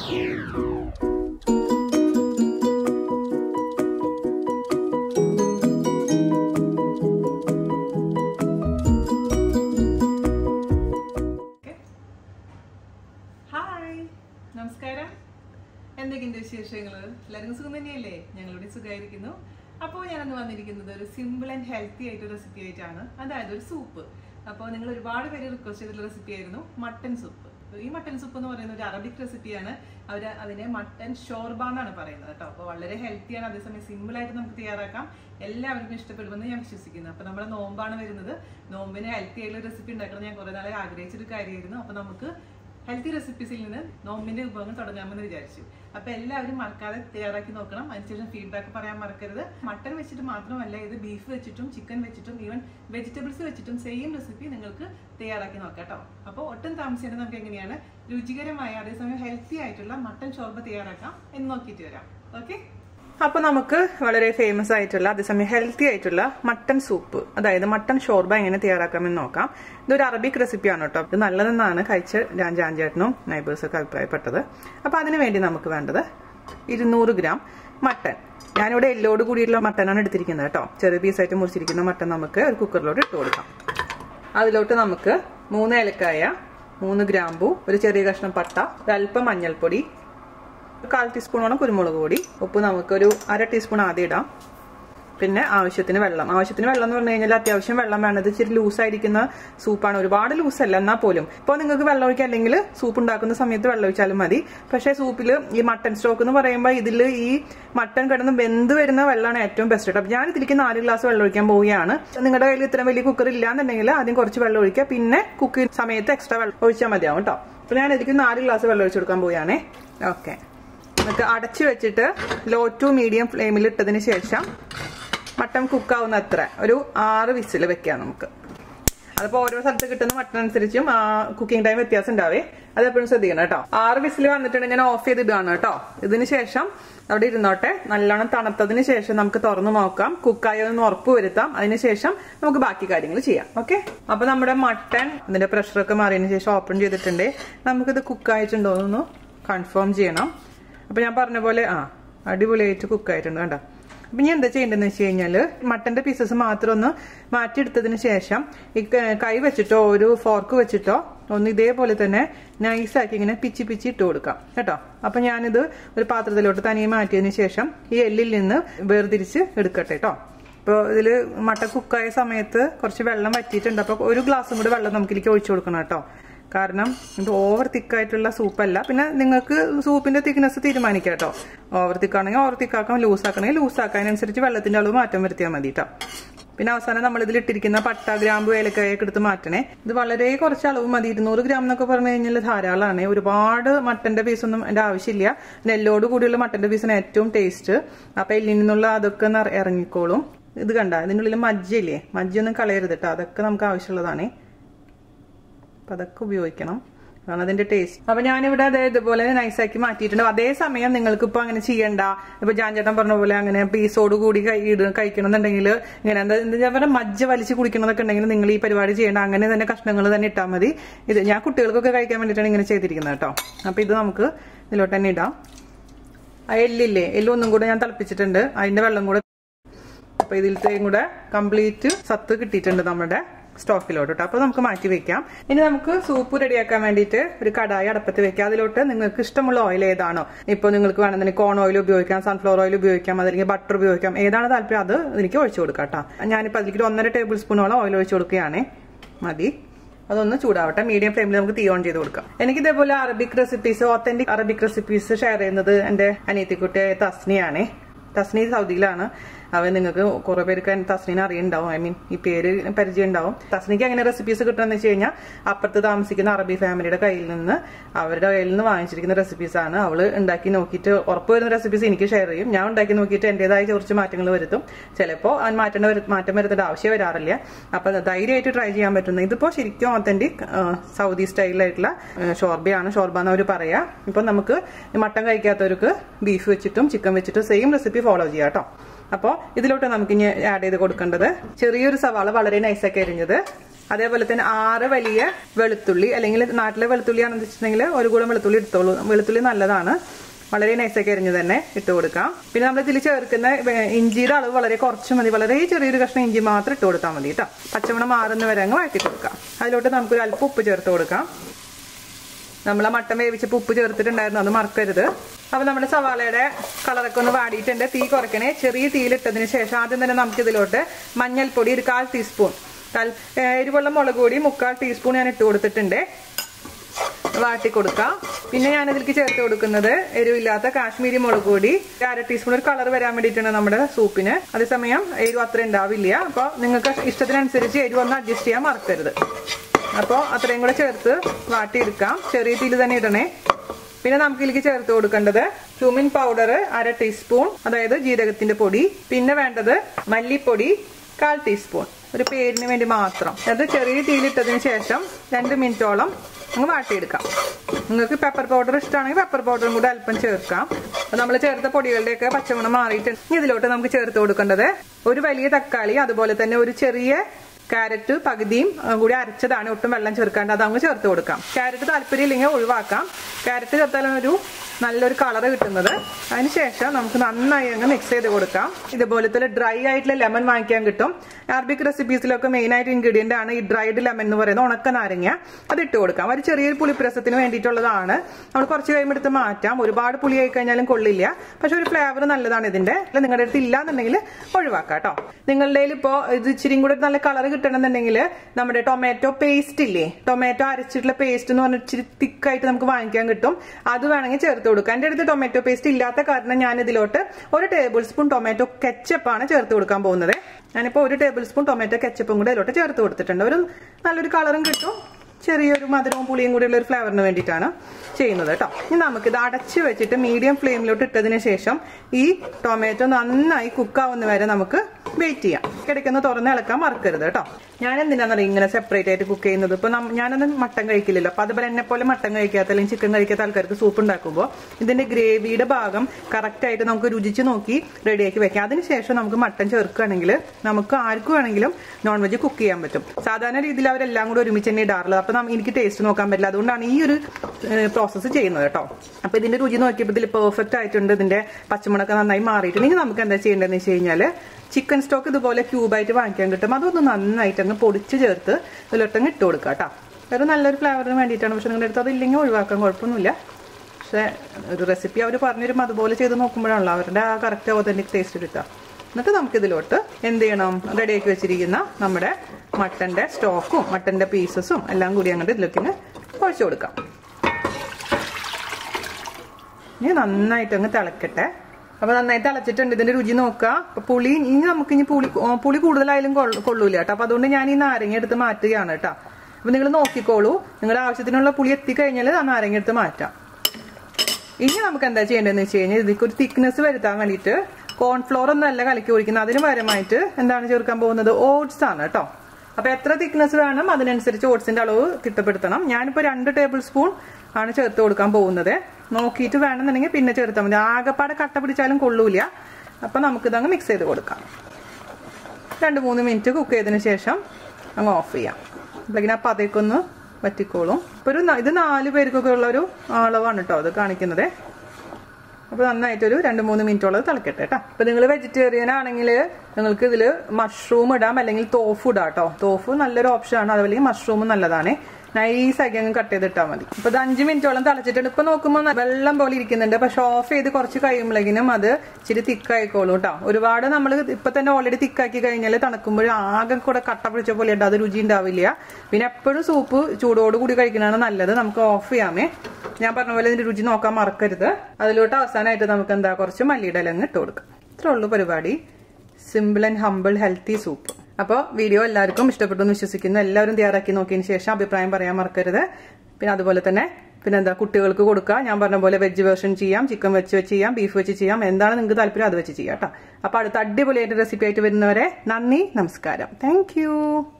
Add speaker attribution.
Speaker 1: hi നമസ്കാരം എന്തൊക്കെയുണ്ട് വിശേഷങ്ങൾ എല്ലാവർക്കും സുഖം തന്നെയല്ലേ ഞങ്ങളുടെ സുഖമായിരിക്കുന്നു അപ്പോൾ ഞാനന്ന് വന്നിരിക്കുന്നത് ഒരു സിമ്പിൾ ആൻഡ് ഹെൽത്തി ആയിട്ട് റെസിപ്പി ആയിട്ടാണ് അതായത് ഒരു സൂപ്പ് അപ്പോൾ നിങ്ങൾ ഒരുപാട് പേര് റിക്വസ്റ്റ് ചെയ്തിട്ടുള്ള റെസിപ്പി ആയിരുന്നു മട്ടൻ സൂപ്പ് ഈ മട്ടൻ സൂപ്പ് എന്ന് പറയുന്ന ഒരു അറബിക് റെസിപ്പിയാണ് അവർ അതിനെ മട്ടൻ ഷോർബ എന്നാണ് പറയുന്നത് കേട്ടോ അപ്പോൾ വളരെ ഹെൽത്തിയാണ് അതേസമയം സിമ്പിൾ ആയിട്ട് നമുക്ക് തയ്യാറാക്കാം എല്ലാവർക്കും ഇഷ്ടപ്പെടുമെന്ന് ഞാൻ വിശ്വസിക്കുന്നു അപ്പോൾ നമ്മുടെ നോമ്പാണ് വരുന്നത് നോമ്പിന് ഹെൽത്തി ആയിട്ടുള്ള റെസിപ്പി ഉണ്ടാക്കണം ഞാൻ കുറേ നാളെ ആഗ്രഹിച്ചൊരു കാര്യമായിരുന്നു അപ്പോൾ നമുക്ക് ഹെൽത്തി റെസിപ്പീസിൽ നിന്ന് നോമ്പിന്റെ വിഭവങ്ങൾ തുടങ്ങാമെന്ന് വിചാരിച്ചു അപ്പൊ എല്ലാവരും മറക്കാതെ തയ്യാറാക്കി നോക്കണം അതിനുശേഷം ഫീഡ്ബാക്ക് പറയാൻ മറക്കരുത് മട്ടൺ വെച്ചിട്ട് മാത്രമല്ല ഇത് ബീഫ് വെച്ചിട്ടും ചിക്കൻ വെച്ചിട്ടും ഈവൻ വെജിറ്റബിൾസ് വെച്ചിട്ടും സെയിം റെസിപ്പി നിങ്ങൾക്ക് തയ്യാറാക്കി നോക്കാം കേട്ടോ അപ്പോൾ ഒട്ടും താമസിയാതെ നമുക്ക് എങ്ങനെയാണ് രുചികരമായ അതേസമയം ഹെൽത്തി ആയിട്ടുള്ള മട്ടൺ ഷോർബ തയ്യാറാക്കാം എന്ന് നോക്കിയിട്ട് വരാം ഓക്കെ
Speaker 2: അപ്പൊ നമുക്ക് വളരെ ഫേമസ് ആയിട്ടുള്ള അതേസമയം ഹെൽത്തി ആയിട്ടുള്ള മട്ടൺ സൂപ്പ് അതായത് മട്ടൺ ഷോർബ എങ്ങനെ തയ്യാറാക്കാമെന്ന് നോക്കാം ഇതൊരു അറബിക് റെസിപ്പിയാണ് കേട്ടോ ഇത് നല്ലതെന്നാണ് കഴിച്ച് ഞാൻ ജാൻചേട്ടനും നൈബേഴ്സൊക്കെ അഭിപ്രായപ്പെട്ടത് അപ്പൊ അതിനു വേണ്ടി നമുക്ക് വേണ്ടത് ഇരുന്നൂറ് ഗ്രാം മട്ടൺ ഞാനിവിടെ എല്ലോട് കൂടിയിട്ടുള്ള മട്ടനാണ് എടുത്തിരിക്കുന്നത് കേട്ടോ ചെറിയ പീസായിട്ട് മുറിച്ചിരിക്കുന്ന മട്ടൺ നമുക്ക് ഒരു കുക്കറിലോട്ട് ഇട്ട് കൊടുക്കാം അതിലോട്ട് നമുക്ക് മൂന്ന് ഏലക്കായ മൂന്ന് ഗ്രാമ്പു ഒരു ചെറിയ കഷ്ണം പട്ട ഒരല്പം മഞ്ഞൾപ്പൊടി കാൽ ടീസ്പൂണോളം കുരുമുളക് പൊടി ഉപ്പ് നമുക്കൊരു അര ടീസ്പൂൺ ആദ്യം ഇടാം പിന്നെ ആവശ്യത്തിന് വെള്ളം ആവശ്യത്തിന് വെള്ളം എന്ന് പറഞ്ഞു കഴിഞ്ഞാൽ അത്യാവശ്യം വെള്ളം വേണ്ടത് ഇച്ചിരി ലൂസായിരിക്കുന്ന സൂപ്പാണ് ഒരുപാട് ലൂസല്ല എന്നാൽ പോലും ഇപ്പോൾ നിങ്ങൾക്ക് വെള്ളം ഒഴിക്കുക അല്ലെങ്കിൽ സൂപ്പ് ഉണ്ടാക്കുന്ന സമയത്ത് വെള്ളം ഒഴിച്ചാലും മതി പക്ഷേ സൂപ്പിൽ ഈ മട്ടൺ സ്റ്റോക്ക് എന്ന് പറയുമ്പോൾ ഇതിൽ ഈ മട്ടൺ കിടന്ന് വെന്ത് വരുന്ന വെള്ളമാണ് ഏറ്റവും ബെസ്റ്റ് കേട്ടോ ഞാൻ ഇതിലേക്ക് നാല് ഗ്ലാസ് വെള്ളം ഒഴിക്കാൻ പോവുകയാണ് നിങ്ങളുടെ കയ്യിൽ ഇത്രയും വലിയ കുക്കർ ഇല്ലാന്നുണ്ടെങ്കിൽ ആദ്യം കുറച്ച് വെള്ളം ഒഴിക്കുക പിന്നെ കുക്ക് സമയത്ത് എക്സ്ട്രാ വെള്ളം ഒഴിച്ചാൽ മതിയാവും കേട്ടോ അപ്പോൾ ഞാൻ ഇതിലേക്ക് നാല് ഗ്ലാസ് വെള്ളം ഒഴിച്ചു കൊടുക്കാൻ പോവുകയാണേ ഓക്കെ എന്നിട്ട് അടച്ചു വെച്ചിട്ട് ലോ ടു മീഡിയം ഫ്ലെയിമിൽ ഇട്ടതിന് ശേഷം മട്ടൺ കുക്കാവുന്ന അത്ര ഒരു ആറ് വിസിൽ വെക്കാം നമുക്ക് അതിപ്പോൾ ഓരോ സ്ഥലത്ത് കിട്ടുന്ന മട്ടൺ അനുസരിച്ചും കുക്കിംഗ് ടൈം വ്യത്യാസം ഉണ്ടാവേ അത് എപ്പോഴും ശ്രദ്ധിക്കണം കേട്ടോ ആറ് വിസിൽ വന്നിട്ടുണ്ടെങ്കിൽ ഞാൻ ഓഫ് ചെയ്തിടുകയാണ് കേട്ടോ ഇതിന് ശേഷം അവിടെ ഇരുന്നോട്ടെ നല്ലോണം തണുത്തതിന് ശേഷം നമുക്ക് തുറന്നു നോക്കാം കുക്കായോ എന്ന് ഉറപ്പ് വരുത്താം അതിനുശേഷം നമുക്ക് ബാക്കി കാര്യങ്ങൾ ചെയ്യാം ഓക്കെ അപ്പൊ നമ്മുടെ മട്ടൺ ഇതിന്റെ പ്രഷറൊക്കെ മാറിയതിന് ശേഷം ഓപ്പൺ ചെയ്തിട്ടുണ്ട് നമുക്കിത് കുക്കായിട്ടുണ്ടോ എന്നൊന്ന് കൺഫേം ചെയ്യണം അപ്പൊ ഞാൻ പറഞ്ഞ പോലെ ആ അടിപൊളിയായിട്ട് കുക്കായിട്ടുണ്ട് കണ്ടോ അപ്പൊ ഞാൻ എന്താ ചെയ്യേണ്ടതെന്ന് വെച്ച് കഴിഞ്ഞാല് മട്ടന്റെ പീസസ് മാത്രം ഒന്ന് മാറ്റിയെടുത്തതിന് ശേഷം ഈ കൈ വെച്ചിട്ടോ ഒരു ഫോർക്ക് വെച്ചിട്ടോ ഒന്ന് ഇതേപോലെ തന്നെ നൈസാക്കി ഇങ്ങനെ പിച്ചി പിച്ചി ഇട്ട് കൊടുക്കാം കേട്ടോ അപ്പൊ ഞാനിത് ഒരു പാത്രത്തിലോട്ട് തനിയെ മാറ്റിയതിന് ശേഷം ഈ എല്ലിൽ നിന്ന് വേർതിരിച്ച് എടുക്കട്ടെ കേട്ടോ ഇപ്പോൾ ഇതിൽ മട്ട കുക്കായ സമയത്ത് കുറച്ച് വെള്ളം വറ്റിയിട്ടുണ്ട് അപ്പോൾ ഒരു ഗ്ലാസും കൂടി വെള്ളം നമുക്കിലേക്ക് ഒഴിച്ചു കൊടുക്കണം കേട്ടോ കാരണം ഇത് ഓവർ തിക്കായിട്ടുള്ള സൂപ്പല്ല പിന്നെ നിങ്ങൾക്ക് സൂപ്പിന്റെ തിക്നെസ് തീരുമാനിക്കാം കേട്ടോ ഓവർ തിക്കാണെങ്കിൽ ഓവർ തിക്കാക്കാം ലൂസ് ആക്കണമെങ്കിൽ ലൂസ് ആക്കാം അതിനനുസരിച്ച് വെള്ളത്തിന്റെ അളവ് മാറ്റം വരുത്തിയാൽ മതി കേട്ടോ പിന്നെ അവസാനം നമ്മൾ ഇതിൽ ഇട്ടിരിക്കുന്ന പട്ട ഗ്രാമ്പു ഏലക്കായൊക്കെ എടുത്ത് മാറ്റണേ ഇത് വളരെ കുറച്ച് അളവ് മതി ഇരുന്നൂറ് ഗ്രാം എന്നൊക്കെ പറഞ്ഞു കഴിഞ്ഞാൽ ധാരാളമാണ് ഒരുപാട് മട്ടന്റെ പീസൊന്നും എൻ്റെ ആവശ്യമില്ല നെല്ലോട് കൂടിയുള്ള മട്ടന്റെ പീസിന് ഏറ്റവും ടേസ്റ്റ് അപ്പൊ എല്ലിൽ നിന്നുള്ള അതൊക്കെ ഒന്ന് ഇറങ്ങിക്കോളും ഇത് കണ്ട ഇതിൻ്റെ ഉള്ളിൽ മജ്ജയില്ലേ മജ്ജയൊന്നും കളയരുത് കേട്ടോ അതൊക്കെ നമുക്ക് ആവശ്യമുള്ളതാണേ അപ്പൊ അതൊക്കെ ഉപയോഗിക്കണം അതാണ് അതിന്റെ ടേസ്റ്റ് അപ്പൊ ഞാനിവിടെ അതേ ഇതുപോലെ നൈസാക്കി മാറ്റിയിട്ടുണ്ട് അതേസമയം നിങ്ങൾക്ക് ഇപ്പൊ അങ്ങനെ ചെയ്യണ്ട ഇപ്പൊ ജാൻചേട്ടൻ പറഞ്ഞ പോലെ അങ്ങനെ പീസോട് കൂടി കഴിക്കണം എന്നുണ്ടെങ്കിൽ ഇങ്ങനെ എന്താ എന്താ പറയുക മജ്ജ വലിച്ച് കുടിക്കണമെന്നൊക്കെ ഉണ്ടെങ്കിൽ നിങ്ങൾ ഈ പരിപാടി ചെയ്യേണ്ട അങ്ങനെ തന്നെ കഷ്ണങ്ങൾ തന്നെ ഇട്ടാൽ മതി ഇത് ഞാൻ കുട്ടികൾക്കൊക്കെ കഴിക്കാൻ വേണ്ടിയിട്ടാണ് ഇങ്ങനെ ചെയ്തിരിക്കുന്നത് കേട്ടോ അപ്പൊ ഇത് നമുക്ക് ഇതിലോട്ട് തന്നെ ഇടാം ആ എല്ലില്ലേ എല്ലൊന്നും കൂടെ ഞാൻ തിളപ്പിച്ചിട്ടുണ്ട് അതിന്റെ വെള്ളം കൂടെ അപ്പൊ ഇതിലത്തെയും കൂടെ കംപ്ലീറ്റ് സത്ത് കിട്ടിയിട്ടുണ്ട് നമ്മുടെ സ്റ്റോക്കിലോട്ട് കേട്ടോ അപ്പൊ നമുക്ക് മാറ്റി വെക്കാം ഇനി നമുക്ക് സൂപ്പ് റെഡിയാക്കാൻ വേണ്ടിയിട്ട് ഒരു കടായി അടപ്പത്ത് വെക്കാം അതിലോട്ട് നിങ്ങൾക്ക് ഇഷ്ടമുള്ള ഓയിൽ ഏതാണോ ഇപ്പൊ നിങ്ങൾക്ക് വേണമെന്നുണ്ടെങ്കിൽ കോൺ ഓയിൽ ഉപയോഗിക്കാം സൺഫ്ലവർ ഓയിൽ ഉപയോഗിക്കാം അതല്ലെങ്കിൽ ബട്ടർ ഉപയോഗിക്കാം ഏതാണ് താല്പര്യം അത് എനിക്ക് ഒഴിച്ചു കൊടുക്കാം കേട്ടോ ഞാനിപ്പോൾ അതിലേക്ക് ഒന്നര ടേബിൾ സ്പൂണോളം ഓയിൽ ഒഴിച്ചു കൊടുക്കുകയാണേ മതി അതൊന്ന് ചൂടാവട്ടെ മീഡിയം ഫ്ലെയിമിൽ നമുക്ക് തീ ഓൺ ചെയ്ത് കൊടുക്കാം എനിക്ക് ഇതേപോലെ Arabic recipes authentic Arabic recipes share ചെയ്യുന്നത് എന്റെ അനിയത്തിക്കുട്ടി തസ്നിയാണേ തസ്നി സൗദിയിലാണ് അവൻ നിങ്ങൾക്ക് കുറെ പേർക്ക് തസ്നീനെ അറിയുണ്ടാവും ഐ മീൻ ഈ പേര് പരിചയം ഉണ്ടാവും തസ്നിക്ക് എങ്ങനെ റെസിപ്പീസ് കിട്ടുമെന്ന് വെച്ച് കഴിഞ്ഞാൽ അപ്പുറത്ത് താമസിക്കുന്ന അറബി ഫാമിലിയുടെ കയ്യിൽ നിന്ന് അവരുടെ കയ്യിൽ നിന്ന് വാങ്ങിച്ചിരിക്കുന്ന റെസിപ്പീസ് ആണ് അവള് ഉണ്ടാക്കി നോക്കിയിട്ട് ഉറപ്പ് വരുന്ന റെസിപ്പീസ് എനിക്ക് ഷെയർ ചെയ്യും ഞാൻ ഉണ്ടാക്കി നോക്കിയിട്ട് എന്റേതായ കുറച്ച് മാറ്റങ്ങൾ വരുത്തും ചിലപ്പോൾ അവൻ മാറ്റേണ്ട മാറ്റം വരുത്തേണ്ട ആവശ്യം വരാറില്ല അപ്പൊ ധൈര്യമായിട്ട് ട്രൈ ചെയ്യാൻ പറ്റുന്നത് ഇതിപ്പോ ശരിക്കും ഒത്തന്റിക് സൗദി സ്റ്റൈലായിട്ടുള്ള ഷോർബയാണ് ഷോർബ എന്ന് അവർ പറയാ ഇപ്പൊ നമുക്ക് മട്ടൻ കഴിക്കാത്തവർക്ക് ബീഫ് വെച്ചിട്ടും ചിക്കൻ വെച്ചിട്ടും സെയിം റെസിപ്പി ഫോളോ ചെയ്യാം കേട്ടോ അപ്പോൾ ഇതിലോട്ട് നമുക്ക് ഇനി ആഡ് ചെയ്ത് കൊടുക്കേണ്ടത് ചെറിയൊരു സവാള വളരെ നൈസാക്കി അരിഞ്ഞത് അതേപോലെ തന്നെ ആറ് വലിയ വെളുത്തുള്ളി അല്ലെങ്കിൽ നാട്ടിലെ വെളുത്തുള്ളിയാണെന്ന് വെച്ചിട്ടുണ്ടെങ്കിൽ ഒരു കൂടം വെളുത്തുള്ളി എടുത്തോളൂ വെളുത്തുള്ളി നല്ലതാണ് വളരെ നൈസാക്കി അരിഞ്ഞ് തന്നെ ഇട്ട് കൊടുക്കാം പിന്നെ നമ്മൾ ഇതിൽ ചേർക്കുന്ന വേ- ഇഞ്ചിയുടെ അളവ് വളരെ കുറച്ച് മതി വളരെ ചെറിയൊരു കഷ്ണം ഇഞ്ചി മാത്രം ഇട്ട് കൊടുത്താൽ മതി കേട്ടോ പച്ചമണം മാറുന്ന വരെ അങ്ങ് വഴറ്റി കൊടുക്കാം അതിലോട്ട് നമുക്കൊരു അല്പം ഉപ്പ് ചേർത്ത് കൊടുക്കാം നമ്മൾ ആ മട്ടൻ വേവിച്ചപ്പോൾ ഉപ്പ് ചേർത്തിട്ടുണ്ടായിരുന്നു അത് മറക്കരുത് അപ്പൊ നമ്മുടെ സവാളയുടെ കളറൊക്കെ ഒന്ന് വാടിയിട്ടുണ്ട് തീ കുറയ്ക്കണേ ചെറിയ തീയിലിട്ടതിന് ശേഷം ആദ്യം തന്നെ നമുക്ക് ഇതിലോട്ട് മഞ്ഞൾപ്പൊടി ഒരു കാൽ ടീസ്പൂൺ കാൽ ഏഹ് എരിവുള്ള മുളക് പൊടി മുക്കാൽ ടീസ്പൂൺ ഞാൻ ഇട്ട് കൊടുത്തിട്ടുണ്ട് വാട്ടി കൊടുക്കാം പിന്നെ ഞാൻ ഇതിലേക്ക് ചേർത്ത് കൊടുക്കുന്നത് എരിവില്ലാത്ത കാശ്മീരി മുളക് പൊടി ഒരു അര ടീസ്പൂൺ ഒരു കളർ വരാൻ വേണ്ടിയിട്ടാണ് നമ്മുടെ സൂപ്പിന് അതേസമയം എരിവ് അത്ര ഉണ്ടാവില്ല അപ്പോൾ നിങ്ങൾക്ക് ഇഷ്ടത്തിനനുസരിച്ച് എരിവ് ഒന്ന് അഡ്ജസ്റ്റ് ചെയ്യാൻ മറക്കരുത് അപ്പോൾ അത്രയും കൂടെ ചേർത്ത് വാട്ടിയെടുക്കാം ചെറിയ തീയിൽ തന്നെ ഇടണേ പിന്നെ നമുക്ക് ഇതിലേക്ക് ചേർത്ത് കൊടുക്കേണ്ടത് ക്യൂമിൻ പൗഡർ അര ടീസ്പൂൺ അതായത് ജീരകത്തിന്റെ പൊടി പിന്നെ വേണ്ടത് മല്ലിപ്പൊടി കാൽ ടീസ്പൂൺ ഒരു പേരിന് വേണ്ടി മാത്രം അത് ചെറിയ തീയിലിട്ടതിന് ശേഷം രണ്ട് മിനിറ്റോളം അങ്ങ് വാട്ടിയെടുക്കാം നിങ്ങൾക്ക് പെപ്പർ പൗഡർ ഇഷ്ടമാണെങ്കിൽ പെപ്പർ പൗഡറും കൂടെ അല്പം ചേർക്കാം നമ്മൾ ചേർത്ത പൊടികളുടെയൊക്കെ പച്ചമണം മാറിയിട്ട് ഇനി ഇതിലോട്ട് നമുക്ക് ചേർത്ത് കൊടുക്കേണ്ടത് ഒരു വലിയ തക്കാളി അതുപോലെ തന്നെ ഒരു ചെറിയ ക്യാരറ്റ് പകുതിയും ആ, കൂടി അരച്ചതാണ് ഒട്ടും വെള്ളം ചേർക്കാണ്ട് അത് അങ്ങ് ചേർത്ത് കൊടുക്കാം ക്യാരറ്റ് താല്പര്യം ഇല്ലെങ്കിൽ ഒഴിവാക്കാം ക്യാരറ്റ് ചേർത്താലും ഒരു നല്ലൊരു കളർ കിട്ടുന്നത് അതിനുശേഷം നമുക്ക് നന്നായി അങ്ങ് മിക്സ് ചെയ്ത് കൊടുക്കാം ഇതുപോലത്തെ ഡ്രൈ ആയിട്ടുള്ള ലെമൺ വാങ്ങിക്കാൻ കിട്ടും അറബിക് റെസിപ്പീസിലൊക്കെ മെയിൻ ആയിട്ട് ഇൻഗ്രീഡിയന്റ് ആണ് ഈ ഡ്രൈഡ് ലെമൺ എന്ന് പറയുന്നത് ഉണക്ക നാരങ്ങ അത് ഇട്ട് കൊടുക്കാം ഒരു ചെറിയൊരു പുളിപ്രസത്തിന് വേണ്ടിയിട്ടുള്ളതാണ് നമ്മൾ കുറച്ച് കഴിയുമ്പോൾ എടുത്ത് മാറ്റാം ഒരുപാട് പുളി ആയി കഴിഞ്ഞാലും കൊള്ളില്ല പക്ഷെ ഒരു ഫ്ലേവർ നല്ലതാണ് ഇതിന്റെ അല്ല നിങ്ങളുടെ അടുത്ത് ഇല്ലാന്നുണ്ടെങ്കിൽ ഒഴിവാക്കാം കേട്ടോ നിങ്ങളുടെ ഇപ്പോ ഇത് ഇച്ചിരി കൂടെ നല്ല കളർ കിട്ടണമെന്നുണ്ടെങ്കിൽ നമ്മുടെ ടൊമാറ്റോ പേസ്റ്റ് ഇല്ലേ ടൊമാറ്റോ അരച്ചിട്ടുള്ള പേസ്റ്റ് എന്ന് പറഞ്ഞാൽ ഇച്ചിരി തിക്കായിട്ട് നമുക്ക് വാങ്ങിക്കാൻ കിട്ടും അത് വേണമെങ്കിൽ ചേർത്ത് കൊടുക്കാം എന്റെ അടുത്ത് ടൊമാറ്റോ പേസ്റ്റ് ഇല്ലാത്ത കാരണം ഞാൻ ഇതിലോട്ട് ഒരു ടേബിൾ സ്പൂൺ ടൊമാറ്റോ കെച്ചപ്പാണ് ചേർത്ത് കൊടുക്കാൻ പോകുന്നത് ഞാനിപ്പോൾ ഒരു ടേബിൾ സ്പൂൺ ടൊമാറ്റോ കെച്ചപ്പും കൂടെ ഇതിലോട്ട് ചേർത്ത് കൊടുത്തിട്ടുണ്ട് ഒരു നല്ലൊരു കളറും കിട്ടും ചെറിയൊരു മധുരവും പുളിയും കൂടിയുള്ള ഒരു ഫ്ലേവറിന് വേണ്ടിയിട്ടാണ് ചെയ്യുന്നത് കേട്ടോ ഇനി നമുക്കിത് അടച്ച് വെച്ചിട്ട് മീഡിയം ഫ്ലെയിമിലോട്ട് ഇട്ടതിന് ശേഷം ഈ ടൊമാറ്റോ നന്നായി കുക്കാവുന്ന വരെ നമുക്ക് വെയിറ്റ് ചെയ്യാം ഇടയ്ക്കൊന്ന് തുറന്ന് ഇളക്കാൻ മറക്കരുത് കേട്ടോ ഞാൻ എന്തിനാണെന്നറിയാം ഇങ്ങനെ സെപ്പറേറ്റ് ആയിട്ട് കുക്ക് ചെയ്യുന്നത് ഇപ്പൊ നമ്മ- ഞാനൊന്നും മട്ടൻ കഴിക്കില്ലല്ലോ അപ്പൊ അതുപോലെ എന്നെ പോലെ മട്ടൻ കഴിക്കാത്ത അല്ലെങ്കിൽ ചിക്കൻ കഴിക്കാത്ത ആൾക്കാർക്ക് സൂപ്പ് ഉണ്ടാക്കുമ്പോൾ ഇതിന്റെ ഗ്രേവിയുടെ ഭാഗം കറക്റ്റ് ആയിട്ട് നമുക്ക് രുചിച്ച് നോക്കി റെഡിയാക്കി വെക്കാം അതിനുശേഷം നമുക്ക് മട്ടൻ ചേർക്കുകയാണെങ്കിൽ നമുക്ക് ആർക്കും വേണമെങ്കിലും നോൺ വെജ് കുക്ക് ചെയ്യാൻ പറ്റും സാധാരണ രീതിയിൽ അവരെല്ലാം കൂടി ഒരുമിച്ച് തന്നെ ഇടാറുള്ളത് അപ്പൊ നമ്മ- എനിക്ക് ടേസ്റ്റ് നോക്കാൻ പറ്റില്ല അതുകൊണ്ടാണ് ഈ ഒരു പ്രോസസ്സ് ചെയ്യുന്നത് കേട്ടോ അപ്പൊ ഇതിന്റെ രുചി നോക്കിയപ്പോൾ ഇതിൽ പെർഫെക്റ്റ് ആയിട്ടുണ്ട് ഇതിന്റെ പച്ചമുളക് നന്നായി മാറിയിട്ടുണ്ട് ഇനി നമുക്ക് എന്താ ചെയ്യേണ്ടതെന്ന് വെച്ച് കഴിഞ്ഞാൽ ചിക്കൻ സ്റ്റോക്ക് ഇതുപോലെ ക്യൂബായിട്ട് വാങ്ങിക്കാൻ കിട്ടും അതൊന്ന് നന്നായിട്ട് അങ്ങ് പൊടിച്ച് ചേർത്ത് ഇതിലോട്ടങ്ങ് ഇട്ട് കൊടുക്കുക കേട്ടോ ഒരു നല്ലൊരു ഫ്ലേവറിന് വേണ്ടിയിട്ടാണ് പക്ഷെ നിങ്ങളുടെ അടുത്ത് അതില്ലെങ്കിൽ ഒഴിവാക്കാൻ കുഴപ്പമൊന്നുമില്ല പക്ഷെ ഒരു റെസിപ്പി അവർ പറഞ്ഞുതരുമ്പോൾ അതുപോലെ ചെയ്ത് നോക്കുമ്പോഴാണല്ലോ അവരുടെ ആ കറക്റ്റ് ഒതന്റിക് ടേസ്റ്റ് കിട്ടുക എന്നിട്ട് നമുക്ക് ഇതിലോട്ട് എന്ത് ചെയ്യണം റെഡിയാക്കി വെച്ചിരിക്കുന്ന നമ്മുടെ മട്ടന്റെ സ്റ്റോക്കും മട്ടന്റെ പീസസും എല്ലാം കൂടി അങ്ങോട്ട് ഇതിലേക്ക് ഇങ്ങ് ഒഴിച്ചു കൊടുക്കാം ഇനി നന്നായിട്ട് അങ്ങ് തിളക്കട്ടെ അപ്പൊ നന്നായി തിളച്ചിട്ടുണ്ട് ഇതിന്റെ രുചി നോക്കുക അപ്പൊ പുളി ഇനി നമുക്ക് ഇനി പുളി ഓ, പുളി കൂടുതലായാലും കൊള്ള- കൊള്ളൂല കേട്ടോ അപ്പൊ അതുകൊണ്ട് ഞാൻ ഈ നാരങ്ങ എടുത്ത് മാറ്റുകയാണ് കേട്ടോ അപ്പൊ നിങ്ങൾ നോക്കിക്കോളൂ നിങ്ങളുടെ ആവശ്യത്തിനുള്ള പുളി എത്തിക്കഴിഞ്ഞാൽ ആ നാരങ്ങ എടുത്ത് മാറ്റാം ഇനി നമുക്ക് എന്താ ചെയ്യേണ്ടതെന്ന് വെച്ച് കഴിഞ്ഞാൽ ഇതിലേക്ക് ഒരു തിക്നെസ് വരുത്താൻ വേണ്ടിയിട്ട് കോൺഫ്ലോർ ഒന്നല്ല കലക്കി ഒഴിക്കുന്നത് അതിന് പകരമായിട്ട് എന്താണ് ചേർക്കാൻ പോകുന്നത് ഓട്സ് ആണ് കേട്ടോ അപ്പൊ എത്ര തിക്നെസ് വേണം അതിനനുസരിച്ച് ഓട്സിന്റെ അളവ് തിട്ടപ്പെടുത്തണം ഞാനിപ്പോ രണ്ട് ടേബിൾ സ്പൂൺ ആണ് ചേർത്ത് കൊടുക്കാൻ പോകുന്നത് നോക്കിയിട്ട് വേണമെന്നുണ്ടെങ്കിൽ പിന്നെ ചേർത്താൽ മതി ആകെപ്പാടെ കട്ട പിടിച്ചാലും കൊള്ളൂല അപ്പൊ നമുക്കിതങ്ങ് മിക്സ് ചെയ്ത് കൊടുക്കാം രണ്ട് മൂന്ന് മിനിറ്റ് കുക്ക് ചെയ്തതിന് ശേഷം അങ്ങ് ഓഫ് ചെയ്യാം അല്ലെങ്കിൽ അപ്പം അതേക്കൊന്ന് വറ്റിക്കോളും ഇപ്പൊ ഒരു ന- ഇത് നാല് പേർക്കൊക്കെ ഉള്ള ഒരു അളവാണ് കേട്ടോ അത് കാണിക്കുന്നത് അപ്പൊ നന്നായിട്ടൊരു രണ്ട് മൂന്ന് മിനിറ്റോളം തിളക്കട്ടെ കേട്ടോ അപ്പൊ നിങ്ങൾ വെജിറ്റേറിയൻ ആണെങ്കിൽ നിങ്ങൾക്ക് ഇതിൽ മഷ്റൂം ഇടാം അല്ലെങ്കിൽ തോഫ് ഇടാം കേട്ടോ തോഫ് നല്ലൊരു ഓപ്ഷനാണ് അതുപോലെ മഷ്റൂം നല്ലതാണ് നൈസ് ആക്കി അങ്ങ് കട്ട് ചെയ്തിട്ടാൽ മതി ഇപ്പൊ ഇത് അഞ്ച് മിനിറ്റോളം തിളച്ചിട്ടുണ്ട് ഇപ്പൊ നോക്കുമ്പോൾ വെള്ളം പോലെ ഇരിക്കുന്നുണ്ട് പക്ഷെ ഓഫ് ചെയ്ത് കുറച്ച് കഴിയുമ്പോഴേക്കിനും അത് ഇച്ചിരി തിക്കായിക്കോളൂ കേട്ടോ ഒരുപാട് നമ്മൾ ഇപ്പൊ തന്നെ ഓൾറെഡി തിക്കാക്കി കഴിഞ്ഞാൽ തണുക്കുമ്പോൾ ആകെ കൂടെ കട്ട പിടിച്ച പോലെ ഉണ്ട് അത് രുചി ഉണ്ടാവില്ല പിന്നെ എപ്പോഴും സൂപ്പ് ചൂടോട് കൂടി കഴിക്കുന്നതാണ് നല്ലത് നമുക്ക് ഓഫ് ചെയ്യാമേ ഞാൻ പറഞ്ഞ പോലെ ഇതിന്റെ രുചി നോക്കാൻ മറക്കരുത് അതിലോട്ട് അവസാനമായിട്ട് നമുക്ക് എന്താ കുറച്ച് മല്ലിയുടെ ഇലങ്ങ് ഇട്ട് കൊടുക്കാം ഇത്രേ ഉള്ളൂ പരിപാടി simple and humble healthy soup അപ്പോൾ വീഡിയോ എല്ലാവർക്കും ഇഷ്ടപ്പെട്ടു എന്ന് വിശ്വസിക്കുന്നു എല്ലാവരും തയ്യാറാക്കി നോക്കിയതിന് ശേഷം അഭിപ്രായം പറയാൻ മറക്കരുത് പിന്നെ അതുപോലെ തന്നെ പിന്നെ എന്താ കുട്ടികൾക്ക് കൊടുക്കുക ഞാൻ പറഞ്ഞ പോലെ വെജ് വേർഷൻ ചെയ്യാം ചിക്കൻ വെച്ച് വെച്ച് ചെയ്യാം ബീഫ് വെച്ച് ചെയ്യാം എന്താണ് നിങ്ങൾക്ക് താല്പര്യം അത് വെച്ച് ചെയ്യാം കേട്ടോ അപ്പോൾ അടുത്ത അടിപൊളിയായിട്ട് റെസിപ്പി ആയിട്ട് വരുന്നവരെ നന്ദി നമസ്കാരം താങ്ക്